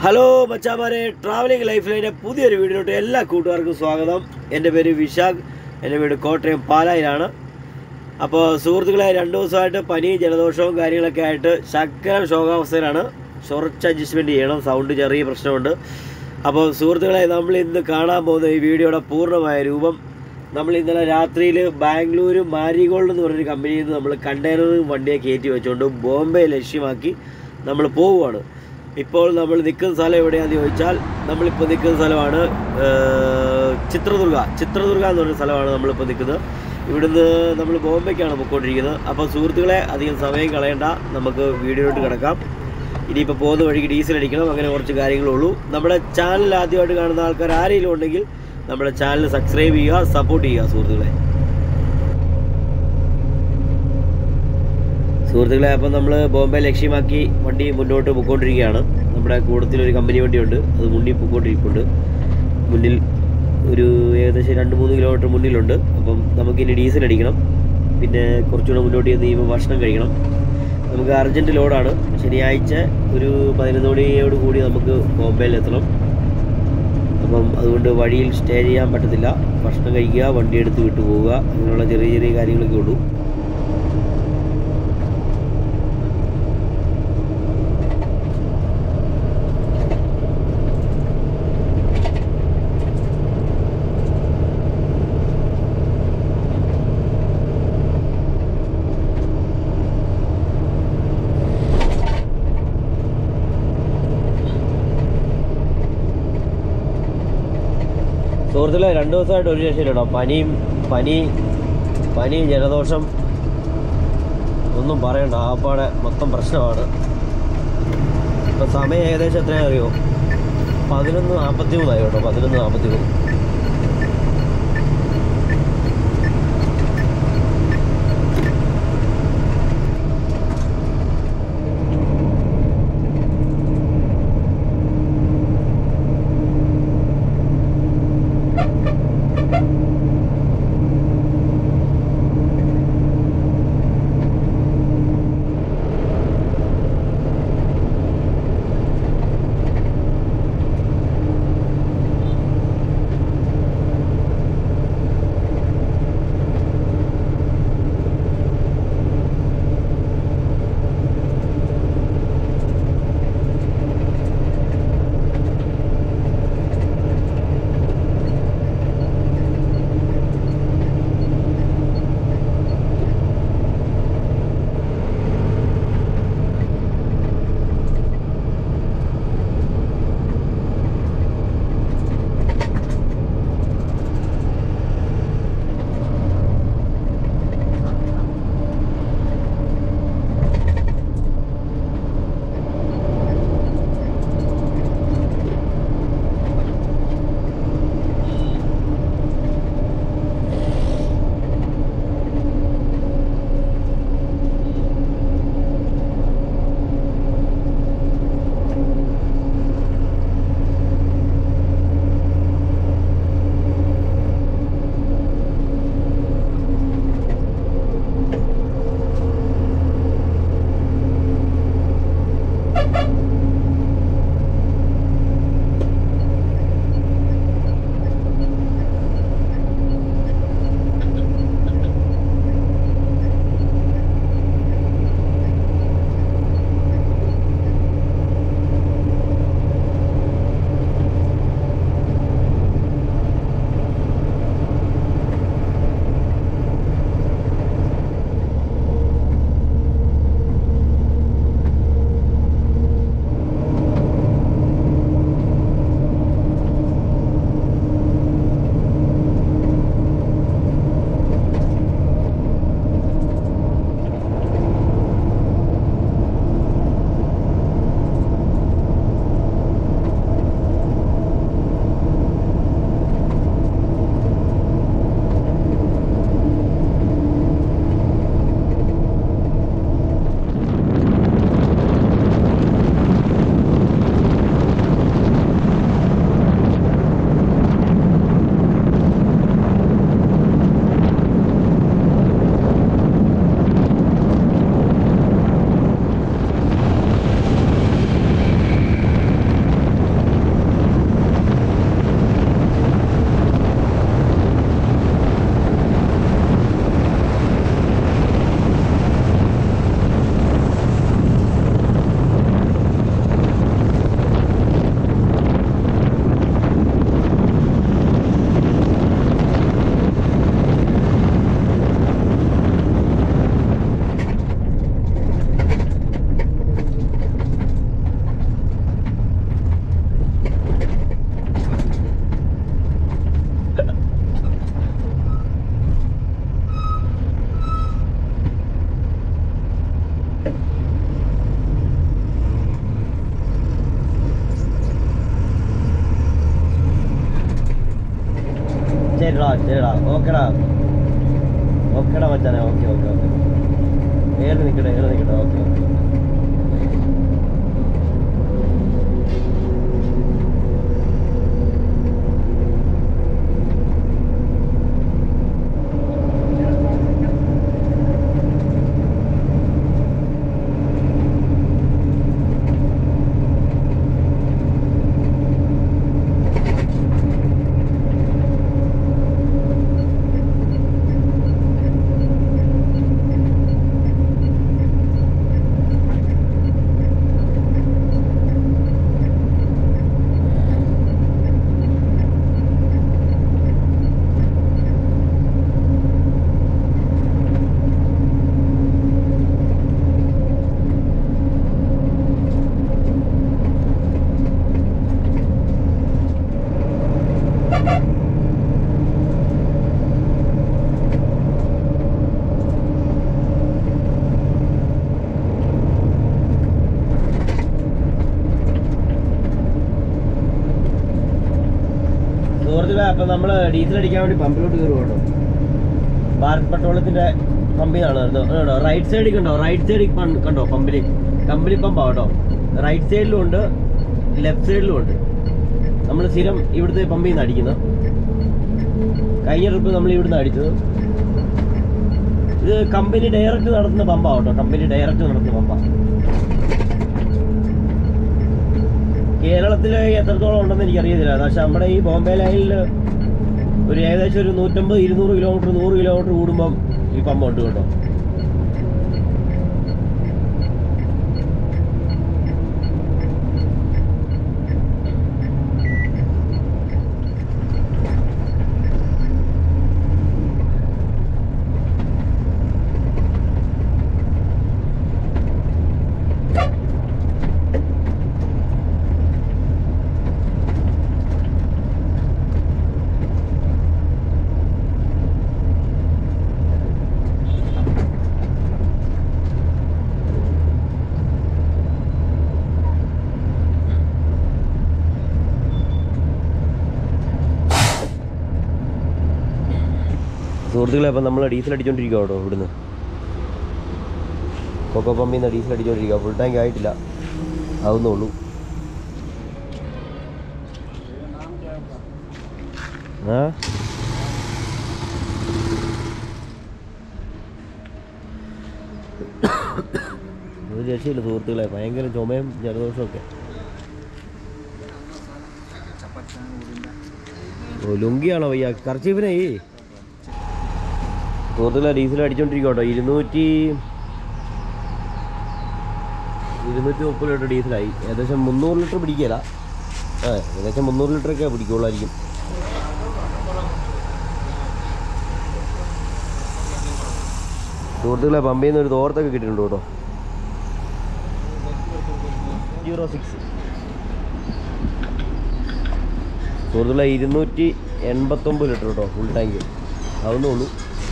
hello മച്ചാമാരെ travelling ലൈഫിലെ പുതിയൊരു വീഡിയോയിലോട്ട് എല്ലാ കൂട്ടുകാർക്കും സ്വാഗതം എൻ്റെ പേര് വിശാഖ് എൻ്റെ വീട് കോട്ടയം പാലായിലാണ് അപ്പോൾ സുഹൃത്തുക്കളെ രണ്ട് ദിവസമായിട്ട് പനിയും ജലദോഷവും കാര്യങ്ങളൊക്കെ ആയിട്ട് ശക്കരം ശോകാവസ്ഥയിലാണ് കുറച്ച് അഡ്ജസ്റ്റ്മെൻറ്റ് ചെയ്യണം സൗണ്ട് ചെറിയ പ്രശ്നമുണ്ട് അപ്പോൾ സുഹൃത്തുക്കളെ നമ്മൾ ഇന്ന് കാണാൻ പോകുന്ന ഈ വീഡിയോയുടെ പൂർണ്ണമായ രൂപം നമ്മൾ ഇന്നലെ രാത്രിയിൽ ബാംഗ്ലൂർ മാരിഗോൾഡ് എന്ന് പറഞ്ഞൊരു കമ്പനിയിൽ നിന്ന് നമ്മൾ കണ്ടെയ്നറും വണ്ടിയെ കയറ്റി വെച്ചുകൊണ്ട് ബോംബെ ലക്ഷ്യമാക്കി നമ്മൾ പോവുകയാണ് ഇപ്പോൾ നമ്മൾ നിൽക്കുന്ന സ്ഥലം എവിടെയാണെന്ന് ചോദിച്ചാൽ നമ്മളിപ്പോൾ നിൽക്കുന്ന സ്ഥലമാണ് ഏർ, ചിത്രദുർഗ ചിത്രദുർഗ എന്ന് പറഞ്ഞ സ്ഥലമാണ് നമ്മളിപ്പോൾ നിൽക്കുന്നത് ഇവിടുന്ന് നമ്മൾ ബോംബെക്കാണ് പോയിക്കൊണ്ടിരിക്കുന്നത് അപ്പോൾ സുഹൃത്തുക്കളെ അധികം സമയം കളയണ്ട നമുക്ക് വീഡിയോയിലോട്ട് കിടക്കാം ഇനിയിപ്പോൾ പോകുന്ന വഴിക്ക് ഡീസൽ അടിക്കണം അങ്ങനെ കുറച്ച് കാര്യങ്ങളുള്ളൂ നമ്മുടെ ചാനൽ ആദ്യമായിട്ട് കാണുന്ന ആൾക്കാർ ആരെങ്കിലും ഉണ്ടെങ്കിൽ നമ്മുടെ ചാനൽ സബ്സ്ക്രൈബ് ചെയ്യുക സപ്പോർട്ട് ചെയ്യുക സുഹൃത്തുക്കളെ സുഹൃത്തുക്കളെ അപ്പം നമ്മൾ ബോംബെ ലക്ഷ്യമാക്കി വണ്ടി മുന്നോട്ട് പോയിക്കൊണ്ടിരിക്കുകയാണ് നമ്മുടെ കൂട്ടത്തിലൊരു കമ്പനി വണ്ടിയുണ്ട് അത് മുന്നിൽ പോയിക്കൊണ്ടിരിക്കുന്നുണ്ട് മുന്നിൽ ഒരു ഏകദേശം രണ്ട് മൂന്ന് കിലോമീറ്റർ മുന്നിലുണ്ട് അപ്പം നമുക്കിനി ഡീസൽ അടിക്കണം പിന്നെ കുറച്ചുകൂടെ മുന്നോട്ട് ചെന്ന് കഴിയുമ്പോൾ ഭക്ഷണം കഴിക്കണം നമുക്ക് അർജൻറ്റ് ലോഡാണ് ശനിയാഴ്ച ഒരു പതിനൊന്ന് മണിയോട് കൂടി നമുക്ക് ബോംബെയിൽ എത്തണം അപ്പം അതുകൊണ്ട് വഴിയിൽ സ്റ്റേ ചെയ്യാൻ പറ്റത്തില്ല ഭക്ഷണം കഴിക്കുക വണ്ടി എടുത്ത് വിട്ടു പോവുക അങ്ങനെയുള്ള ചെറിയ ചെറിയ കാര്യങ്ങളൊക്കെ ഉള്ളൂ സുഹൃത്തുക്കളെ രണ്ട് ദിവസമായിട്ട് ഒരു രക്ഷയില്ലട്ടോ പനിയും പനി പനി ജലദോഷം ഒന്നും പറയണ്ട ആപ്പാടെ മൊത്തം പ്രശ്നമാണ് ഇപ്പം സമയം ഏകദേശം എത്രയാ അറിയോ പതിനൊന്ന് നാൽപ്പത്തി മൂന്നായി കേട്ടോ പതിനൊന്ന് നാൽപ്പത്തി മൂന്ന് ശരിടാ ഓക്കെടാ ഓക്കെടാ മച്ചാനെ ഓക്കെ ഓക്കെ ഓക്കെ ഏറി നിൽക്കട്ടെ ഏറി നിൽക്കട്ടെ ഓക്കെ ഓക്കെ സുഹൃത്തുക്കളെ അപ്പം നമ്മൾ ഡീസൽ അടിക്കാൻ വേണ്ടി പമ്പിലോട്ട് കയറും കേട്ടോ ഭാരത് പെട്രോളത്തിന്റെ പമ്പിൽ നിന്നാണ് കേട്ടോ റൈറ്റ് സൈഡിൽ കണ്ടോ റൈറ്റ് സൈഡിൽ കണ്ടോ പമ്പിൽ കമ്പനി പമ്പാ കേട്ടോ റൈറ്റ് സൈഡിലും ഉണ്ട് ലെഫ്റ്റ് സൈഡിലും ഉണ്ട് നമ്മൾ സ്ഥിരം ഇവിടുത്തെ പമ്പിൽ നിന്ന് അടിക്കുന്നത് കഴിഞ്ഞ ട്രിപ്പ് നമ്മൾ ഇവിടുന്ന് അടിച്ചത് ഇത് കമ്പനി ഡയറക്റ്റ് നടത്തുന്ന പമ്പാ കേട്ടോ കമ്പനി ഡയറക്റ്റ് നടത്തുന്ന പമ്പാ കേരളത്തിൽ എത്രത്തോളം ഉണ്ടെന്ന് എനിക്കറിയത്തില്ല പക്ഷെ നമ്മുടെ ഈ ബോംബെ ലൈനിൽ ഒരു ഏകദേശം ഒരു നൂറ്റമ്പത് ഇരുന്നൂറ് കിലോമീറ്റർ നൂറ് കിലോമീറ്റർ കൂടുമ്പം ഈ പമ്പ് ഉണ്ട് കേട്ടോ സുഹൃത്തുക്കളെ അപ്പം നമ്മൾ ഡീസൽ അടിച്ചോണ്ടിരിക്കുക കേട്ടോ ഇവിടുന്ന് കൊക്കോ പമ്പിൽ നിന്ന് ഡീസൽ അടിച്ചോണ്ടിരിക്കുക ഫുൾ ടാങ്ക് ആയിട്ടില്ല ആവുന്നുള്ളൂ ആ ഒരു രക്ഷയില്ല സുഹൃത്തുക്കളെ ഭയങ്കര ചുമയും ജലദോഷമൊക്കെ ഓ ലുങ്കിയാണോ വയ്യ കർച്ചീഫിനെ ഈ സുഹൃത്തുക്കളെ ഡീസൽ അടിച്ചോണ്ടിരിക്കുക കേട്ടോ ഇരുന്നൂറ്റി ഇരുന്നൂറ്റി മുപ്പത് ലിറ്റർ ഡീസലായി ഏകദേശം മുന്നൂറ് ലിറ്റർ പിടിക്കില്ല ആ ഏകദേശം മുന്നൂറ് ലിറ്ററൊക്കെ പിടിക്കുള്ളായിരിക്കും സുഹൃത്തുക്കളെ പമ്പിൽ നിന്ന് ഒരു തോർത്തൊക്കെ കിട്ടിയിട്ടുണ്ട് കേട്ടോ സീറോ സിക്സ് സുഹൃത്തുക്കളെ ഇരുന്നൂറ്റി എൺപത്തൊമ്പത് ലിറ്റർ കേട്ടോ ഫുൾ ടാങ്ക് അതൊന്നേ ഉള്ളൂ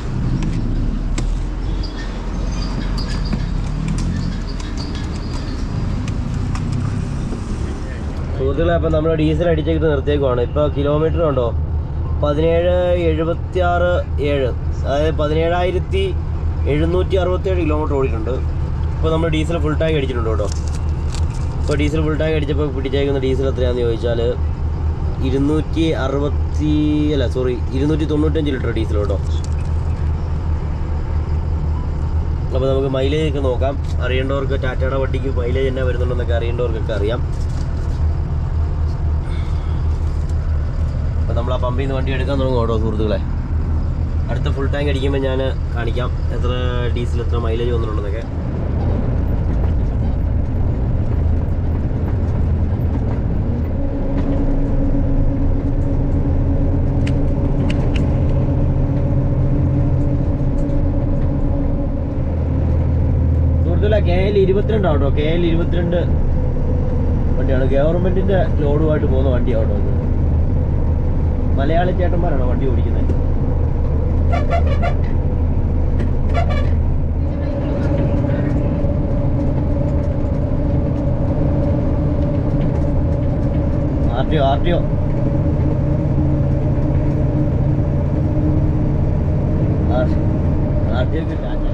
സുഹൃത്തുക്കളെ അപ്പം നമ്മൾ ഡീസൽ അടിച്ചേക്കിട്ട് നിർത്തിയേക്കുവാണ് ഇപ്പോൾ കിലോമീറ്റർ ഉണ്ടോ പതിനേഴ് എഴുപത്തി ആറ് ഏഴ് അതായത് പതിനേഴായിരത്തി എഴുന്നൂറ്റി അറുപത്തേഴ് കിലോമീറ്റർ ഓടിയിട്ടുണ്ട് ഇപ്പോൾ നമ്മൾ ഡീസൽ ഫുൾ ടാങ്ക് അടിച്ചിട്ടുണ്ട് കേട്ടോ ഇപ്പോൾ ഡീസൽ ഫുൾ ടാങ്ക് അടിച്ചപ്പോൾ പിടിച്ചേക്കുന്ന ഡീസൽ എത്രയാണെന്ന് ചോദിച്ചാൽ ഇരുന്നൂറ്റി അറുപത്തി അല്ല സോറി ഇരുന്നൂറ്റി തൊണ്ണൂറ്റഞ്ച് ലിറ്റർ ഡീസൽ കേട്ടോ അപ്പോൾ നമുക്ക് മൈലേജ് ഒക്കെ നോക്കാം അറിയേണ്ടവർക്ക് ടാറ്റയുടെ വണ്ടിക്ക് മൈലേജ് എന്നാ വരുന്നുണ്ടെന്നൊക്കെ അറിയേണ്ടവർക്കൊക്കെ അറിയാം അപ്പോൾ നമ്മൾ ആ പമ്പിൽ നിന്ന് വണ്ടി എടുക്കാൻ തുടങ്ങും കേട്ടോ സുഹൃത്തുക്കളെ അടുത്ത ഫുൾ ടാങ്ക് അടിക്കുമ്പോൾ ഞാൻ കാണിക്കാം എത്ര ഡീസൽ എത്ര മൈലേജ് വന്നിട്ടുണ്ടെന്നൊക്കെ സുഹൃത്തുക്കളെ കെ എൽ ഇരുപത്തിരണ്ട് കേട്ടോ കെ എൽ ഇരുപത്തിരണ്ട് വണ്ടിയാണ് ഗവൺമെന്റിന്റെ ലോഡുമായിട്ട് പോകുന്ന വണ്ടിയാണ് കേട്ടോ ഇത് മലയാളി ചേട്ടന്മാരാണോ വണ്ടി ഓടിക്കുന്നത് R T O R T O അടിയിലേക്ക് ടാറ്റ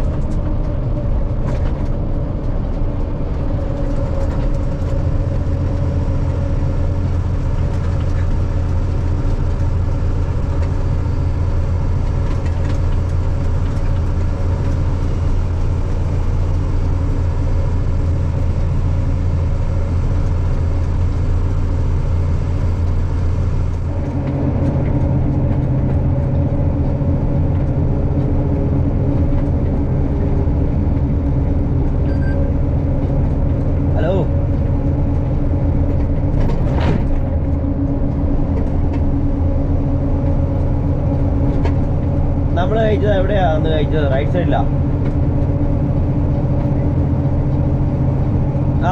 ഹലോ നമ്മൾ കഴിച്ചത് എവിടെയാ അന്ന് കഴിച്ചത് റൈറ്റ് സൈഡിലാ ആ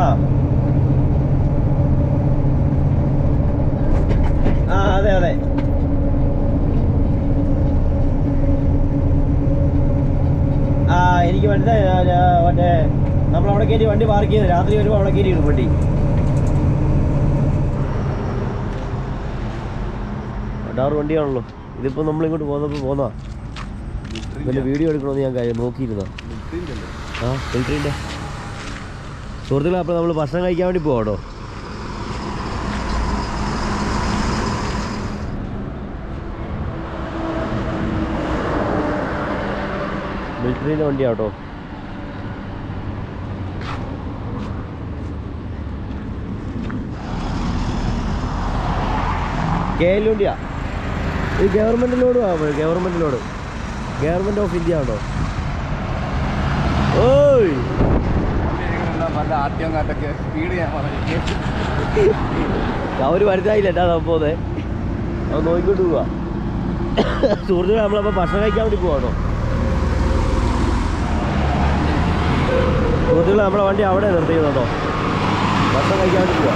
ആ അതെ അതെ ആ എനിക്ക് മനസ്സിലായി ഞാൻ, ആ, മറ്റേ നമ്മൾ അവിടെ കയറ്റി വണ്ടി പാർക്ക് ചെയ്ത് രാത്രി വരുമ്പോൾ അവിടെ കയറ്റി ഇടും വണ്ടി അടാറ് വണ്ടിയാണല്ലോ ഇതിപ്പോൾ നമ്മളിങ്ങോട്ട് പോകുന്നപ്പോൾ പോന്നാ പിന്നെ വീഡിയോ എടുക്കണമെന്ന് ഞാൻ കാര്യം നോക്കിയിരുന്ന ആ ഫിൽറ്ററിൻ്റെ സുഹൃത്തുക്കളെ അപ്പോൾ നമ്മൾ ഭക്ഷണം കഴിക്കാൻ വേണ്ടി പോവാട്ടോ മിലിറ്ററിൻ്റെ വണ്ടിയാട്ടോ കെ എൽ വണ്ടിയാ ഇത് ഗവൺമെൻറ് ലോഡ് ആകുമ്പോൾ government load government of India ആണോ ഓയ് നല്ല ആദ്യം കാട്ടൊക്കെ സ്പീഡ് ഞാൻ പറഞ്ഞു അവർ മനസ്സിലായില്ല എന്താ സംഭവത്തെ അത് നോക്കിക്കൊണ്ട് പോവാ സുഹൃത്തുക്കളെ നമ്മളപ്പോൾ ഭക്ഷണം കഴിക്കാൻ വേണ്ടി പോവാണോ സുഹൃത്തുക്കളെ നമ്മളെ വണ്ടി അവിടെ നിർത്തിയത് കേട്ടോ ഭക്ഷണം കഴിക്കാൻ വേണ്ടി പോവാ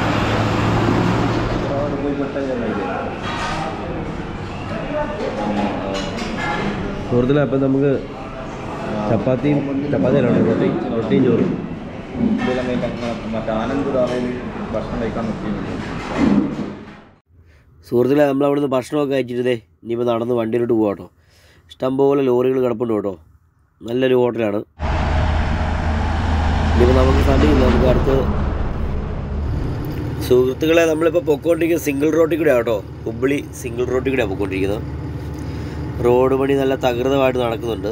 സുഹൃത്തുക്കളെ അപ്പം നമുക്ക് ചപ്പാത്തിയും ചപ്പാത്തിയിലാണ് റൊട്ടി റൊട്ടിയും ചോറും മറ്റേ ആനന്ദ് ധാമയിൽ ഭക്ഷണം കഴിക്കാൻ നിർത്തിയിട്ടുണ്ട് സുഹൃത്തുക്കളെ നമ്മൾ അവിടുന്ന് ഭക്ഷണമൊക്കെ കഴിച്ചിട്ടേ ഇനിയിപ്പോൾ നടന്ന് വണ്ടിയിലോട്ട് പോകാം കേട്ടോ ഇഷ്ടംപോലെ ലോറികൾ കിടപ്പുണ്ട് കേട്ടോ നല്ലൊരു ഹോട്ടലാണ് ഇനിയിപ്പോൾ നമുക്ക് സമയമില്ല നമുക്ക് അടുത്ത് സുഹൃത്തുക്കളെ നമ്മളിപ്പോൾ പൊക്കോണ്ടിരിക്കുന്നത് സിംഗിൾ റോഡിൽ കൂടെ കേട്ടോ ഹുബ്ബളി സിംഗിൾ റോഡിൽ കൂടെയാണ് പൊക്കോണ്ടിരിക്കുന്നത് റോഡ് പണി നല്ല തകൃതമായിട്ട് നടക്കുന്നുണ്ട്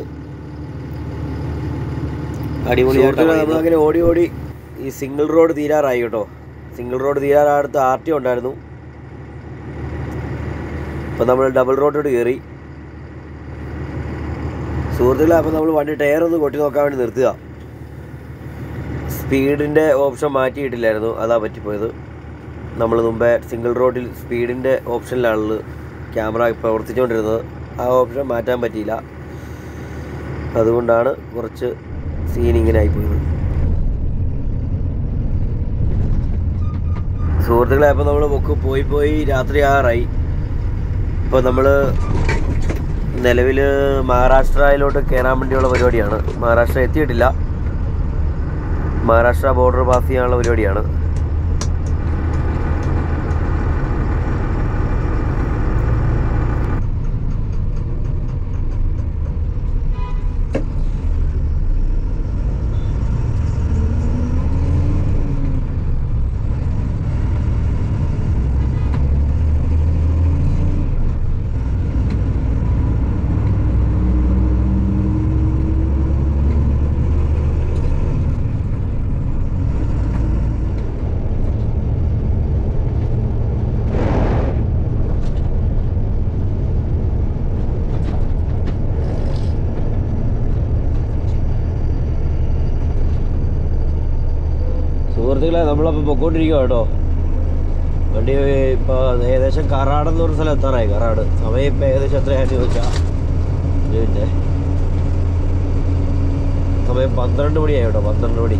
അടിപൊളിയായിട്ട് നമ്മളങ്ങനെ ഓടി ഓടി ഈ സിംഗിൾ റോഡ് തീരാറായി കേട്ടോ സിംഗിൾ റോഡ് തീരാറാടുത്ത് ആർ ടി ഉണ്ടായിരുന്നു ഇപ്പം നമ്മൾ ഡബിൾ റോഡിലോട്ട് കയറി സുഹൃത്തുക്കളെ അപ്പം നമ്മൾ വണ്ടി ടയർ ഒന്ന് കൊട്ടി നോക്കാൻ വേണ്ടി നിർത്തുക സ്പീഡിൻ്റെ ഓപ്ഷൻ മാറ്റിയിട്ടില്ലായിരുന്നു അതാ പറ്റിപ്പോയത് നമ്മൾ മുമ്പേ സിംഗിൾ റോഡിൽ സ്പീഡിൻ്റെ ഓപ്ഷനിലാണ് ക്യാമറ പ്രവർത്തിച്ചുകൊണ്ടിരുന്നത് ആ ഓപ്ഷൻ മാറ്റാൻ പറ്റിയില്ല അതുകൊണ്ടാണ് കുറച്ച് സീൻ ഇങ്ങനെ ആയിപ്പോയത് സുഹൃത്തുക്കളെ അപ്പോൾ നമ്മൾ ബുക്ക് പോയി പോയി രാത്രി ആറായി ഇപ്പോൾ നമ്മൾ നിലവിൽ മഹാരാഷ്ട്രയിലോട്ട് കയറാൻ വേണ്ടിയുള്ള പരിപാടിയാണ് മഹാരാഷ്ട്ര എത്തിയിട്ടില്ല മഹാരാഷ്ട്ര ബോർഡർ പാസ് ചെയ്യാനുള്ള പരിപാടിയാണ് സുഹൃത്തുക്കളെ നമ്മളപ്പോൾ പൊക്കോണ്ടിരിക്കുക കേട്ടോ വണ്ടി ഇപ്പോൾ ഏകദേശം കറാട് എന്ന് പറഞ്ഞ സ്ഥലം എത്താറായി കറാട് സമയം ഇപ്പോൾ ഏകദേശം എത്രയാണെന്ന് ചോദിച്ചാൽ പിന്നെ സമയം പന്ത്രണ്ട് മണിയായി കേട്ടോ പന്ത്രണ്ട് മണി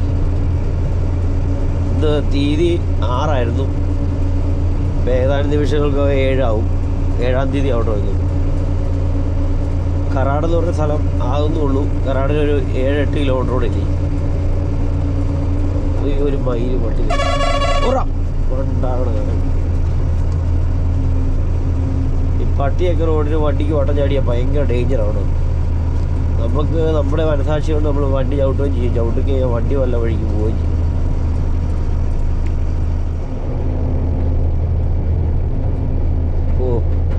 ഇന്ന് തീയതി ആറായിരുന്നു ഇപ്പം ഏതാനും നിമിഷങ്ങൾക്ക് ഏഴാവും ഏഴാം തീയതി ആവട്ടോ ഇന്ന് കറാട് എന്ന് പറഞ്ഞ സ്ഥലം ആകുന്നുള്ളൂ കറാടിനൊരു ഏഴ് എട്ട് കിലോമീറ്റർ കൂടെ ഇല്ലേ ഈ ഒരു മയില് പട്ടി ഉറ ഉണ്ടാവണം ഈ പട്ടിയൊക്കെ റോഡിന് വണ്ടിക്ക് വട്ടം ചാടിയാൽ ഭയങ്കര ഡേഞ്ചറാണ് നമുക്ക് നമ്മുടെ മനസാക്ഷി കൊണ്ട് നമ്മൾ വണ്ടി ചവിട്ടുകയും ചെയ്യും ചവിട്ടുകയും ചെയ്യാം വണ്ടി വല്ല വഴിക്ക് പോവുകയും ചെയ്യും ഓ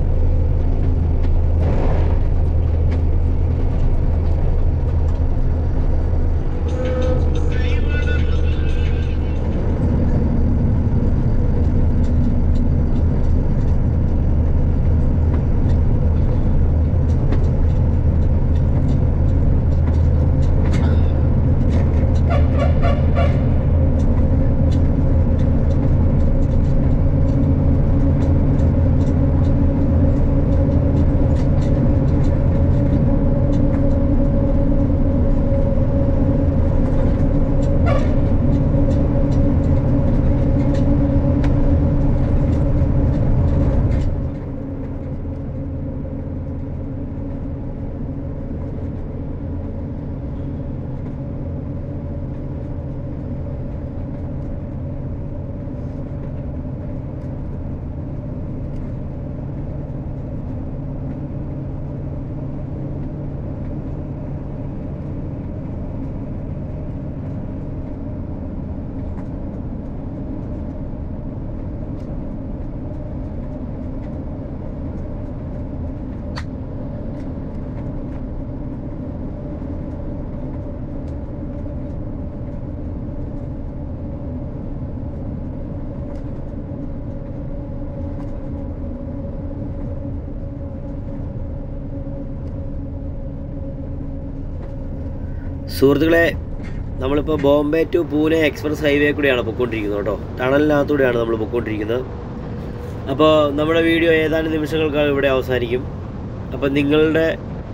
സുഹൃത്തുക്കളെ നമ്മളിപ്പോൾ Bombay to Pune express highway കൂടിയാണ് പൊയ്ക്കൊണ്ടിരിക്കുന്നത് കേട്ടോ ടണലിനകത്തൂടെയാണ് നമ്മൾ പൊയ്ക്കൊണ്ടിരിക്കുന്നത് അപ്പോൾ നമ്മുടെ വീഡിയോ ഏതാനും നിമിഷങ്ങൾക്കകം ഇവിടെ അവസാനിക്കും അപ്പോൾ നിങ്ങളുടെ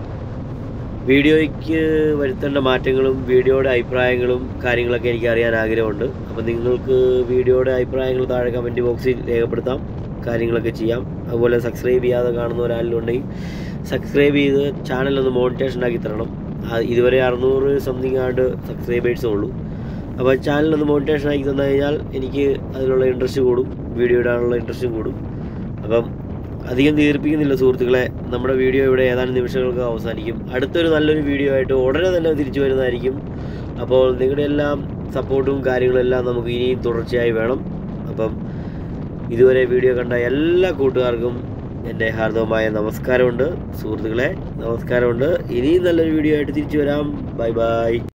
വീഡിയോയ്ക്ക് വരുത്തേണ്ട മാറ്റങ്ങളും വീഡിയോയുടെ അഭിപ്രായങ്ങളും കാര്യങ്ങളൊക്കെ എനിക്ക് അറിയാൻ ആഗ്രഹമുണ്ട് അപ്പോൾ നിങ്ങൾക്ക് വീഡിയോയുടെ അഭിപ്രായങ്ങൾ താഴെ കമൻറ്റ് ബോക്സിൽ രേഖപ്പെടുത്താം കാര്യങ്ങളൊക്കെ ചെയ്യാം അതുപോലെ സബ്സ്ക്രൈബ് ചെയ്യാതെ കാണുന്ന ഒരാളിലും ഉണ്ടെങ്കിൽ സബ്സ്ക്രൈബ് ചെയ്ത് ചാനലൊന്ന് മോണിറ്റേഷൻ ആക്കി തരണം ആ, ഇതുവരെ അറുന്നൂറ് സംതിങ് ആണ്ട് സബ്സ്ക്രൈബേഴ്സേ ഉള്ളൂ അപ്പോൾ ചാനലൊന്ന് മോണിറ്റേഷൻ ആക്കി തന്നു കഴിഞ്ഞാൽ എനിക്ക് അതിലുള്ള ഇൻട്രസ്റ്റ് കൂടും വീഡിയോ ഇടാനുള്ള ഇൻട്രസ്റ്റും കൂടും അപ്പം അധികം ദീർപ്പിക്കുന്നില്ല സുഹൃത്തുക്കളെ നമ്മുടെ വീഡിയോ ഇവിടെ ഏതാനും നിമിഷങ്ങൾക്ക് അവസാനിക്കും അടുത്തൊരു നല്ലൊരു വീഡിയോ ആയിട്ട് ഉടനെ തന്നെ തിരിച്ചു വരുന്നതായിരിക്കും അപ്പോൾ നിങ്ങളുടെ എല്ലാം സപ്പോർട്ടും കാര്യങ്ങളും എല്ലാം നമുക്ക് ഇനിയും തുടർച്ചയായി വേണം അപ്പം ഇതുവരെ വീഡിയോ കണ്ട എല്ലാ കൂട്ടുകാർക്കും എൻ്റെ ഹാർദവമായ നമസ്കാരമുണ്ട് സുഹൃത്തുക്കളെ നമസ്കാരമുണ്ട് ഇനിയും നല്ലൊരു വീഡിയോ ആയിട്ട് തിരിച്ചു വരാം ബൈ ബൈ